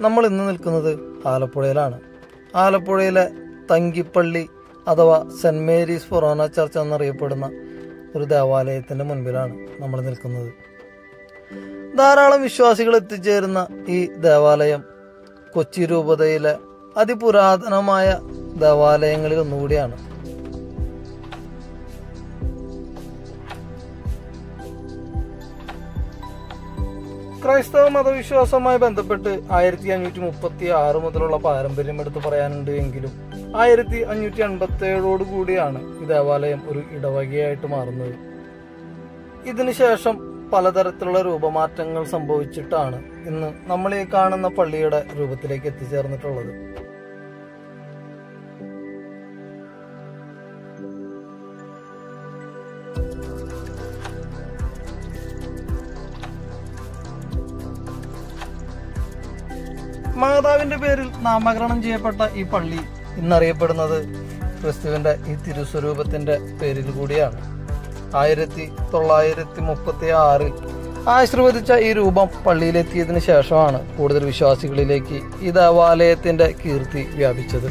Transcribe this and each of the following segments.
നമ്മൾ ഇന്ന് നിൽക്കുന്നത് ആലപ്പുഴയിലാണ് ആലപ്പുഴയിലെ തങ്കിപ്പള്ളി അഥവാ സെന്റ് മേരീസ് ഫൊറോന ചർച്ച് എന്നറിയപ്പെടുന്ന ഒരു ദേവാലയത്തിന്റെ മുൻപിലാണ് നമ്മൾ നിൽക്കുന്നത് ധാരാളം വിശ്വാസികൾ എത്തിച്ചേരുന്ന ഈ ദേവാലയം കൊച്ചി രൂപതയിലെ അതിപുരാതനമായ ദേവാലയങ്ങളിൽ ഒന്നുകൂടിയാണ് ക്രൈസ്തവ മതവിശ്വാസവുമായി ബന്ധപ്പെട്ട് ആയിരത്തി അഞ്ഞൂറ്റി മുപ്പത്തി ആറ് മുതലുള്ള പാരമ്പര്യം എടുത്ത് പറയാനുണ്ട് എങ്കിലും ആയിരത്തി അഞ്ഞൂറ്റി അൻപത്തി ഏഴോട് കൂടിയാണ് ഈ ദേവാലയം ഒരു ഇടവകയായിട്ട് മാറുന്നത് ഇതിനുശേഷം പലതരത്തിലുള്ള രൂപമാറ്റങ്ങൾ സംഭവിച്ചിട്ടാണ് ഇന്ന് നമ്മൾ ഈ കാണുന്ന പള്ളിയുടെ രൂപത്തിലേക്ക് എത്തിച്ചേർന്നിട്ടുള്ളത് മാതാവിന്റെ പേരിൽ നാമകരണം ചെയ്യപ്പെട്ട ഈ പള്ളി ഇന്നറിയപ്പെടുന്നത് ക്രിസ്തുവിന്റെ ഈ തിരുസ്വരൂപത്തിന്റെ പേരിൽ കൂടിയാണ് ആയിരത്തി തൊള്ളായിരത്തി മുപ്പത്തി ആറിൽ ആശീർവദിച്ച ഈ രൂപം പള്ളിയിലെത്തിയതിനു ശേഷമാണ് കൂടുതൽ വിശ്വാസികളിലേക്ക് ഈ ദേവാലയത്തിന്റെ കീർത്തി വ്യാപിച്ചത്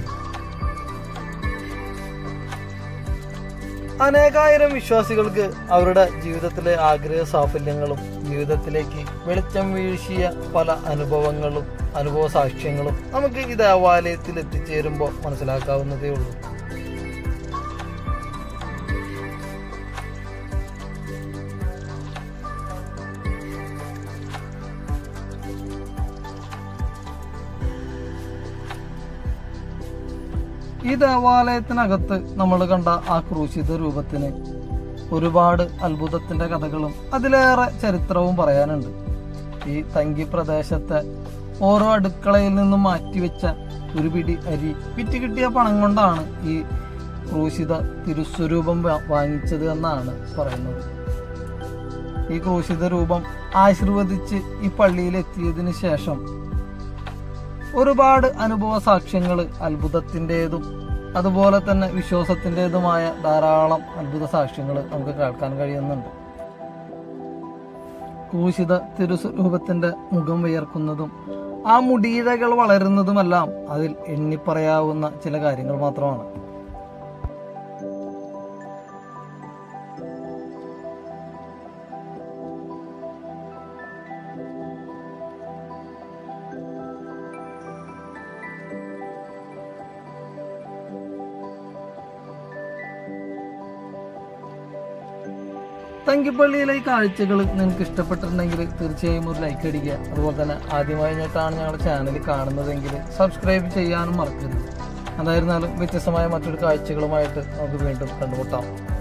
അനേകായിരം വിശ്വാസികൾക്ക് അവരുടെ ജീവിതത്തിലെ ആഗ്രഹ സാഫല്യങ്ങളും ജീവിതത്തിലേക്ക് വെളിച്ചം വീഴ്ചിയ പല അനുഭവങ്ങളും അനുഭവ സാക്ഷ്യങ്ങളും നമുക്ക് ഈ ദേവാലയത്തിൽ എത്തിച്ചേരുമ്പോൾ മനസ്സിലാക്കാവുന്നതേ ഉള്ളൂ ഈ ദേവാലയത്തിനകത്ത് നമ്മൾ കണ്ട ആ ക്രൂശിത രൂപത്തിന് ഒരുപാട് അത്ഭുതത്തിന്റെ കഥകളും അതിലേറെ ചരിത്രവും പറയാനുണ്ട് ഈ തങ്കി പ്രദേശത്തെ ഓരോ അടുക്കളയിൽ നിന്നും മാറ്റിവെച്ച ഒരു പിടി അരി വിറ്റ് കിട്ടിയ പണം കൊണ്ടാണ് ഈ ക്രൂശിത തിരുസ്വരൂപം വാ- വാങ്ങിച്ചത് എന്നാണ് പറയുന്നത് ഈ ക്രൂശിത രൂപം ആശീർവദിച്ച് ഈ പള്ളിയിൽ എത്തിയതിനു ശേഷം ഒരുപാട് അനുഭവ സാക്ഷ്യങ്ങൾ അത്ഭുതത്തിൻ്റെതും അതുപോലെ തന്നെ വിശ്വാസത്തിൻ്റെതുമായ ധാരാളം അത്ഭുത സാക്ഷ്യങ്ങൾ നമുക്ക് കേൾക്കാൻ കഴിയുന്നുണ്ട് ക്രൂശിത തിരുസ്വരൂപത്തിന്റെ മുഖം വിയർക്കുന്നതും ആ മുടിയിഴകൾ വളരുന്നതുമെല്ലാം അതിൽ എണ്ണിപ്പറയാവുന്ന ചില കാര്യങ്ങൾ മാത്രമാണ് തങ്കിപ്പള്ളിയിലെ ഈ കാഴ്ചകൾ നിങ്ങൾക്ക് ഇഷ്ടപ്പെട്ടിട്ടുണ്ടെങ്കിൽ തീർച്ചയായും ഒരു ലൈക്ക് അടിക്കുക അതുപോലെ തന്നെ ആദ്യമായി ഞായിട്ടാണ് ഞങ്ങളുടെ ചാനൽ കാണുന്നതെങ്കിൽ സബ്സ്ക്രൈബ് ചെയ്യാനും മറക്കരുത് എന്തായിരുന്നാലും വ്യത്യസ്തമായ മറ്റൊരു കാഴ്ചകളുമായിട്ട് നമുക്ക് വീണ്ടും കണ്ടുമുട്ടാം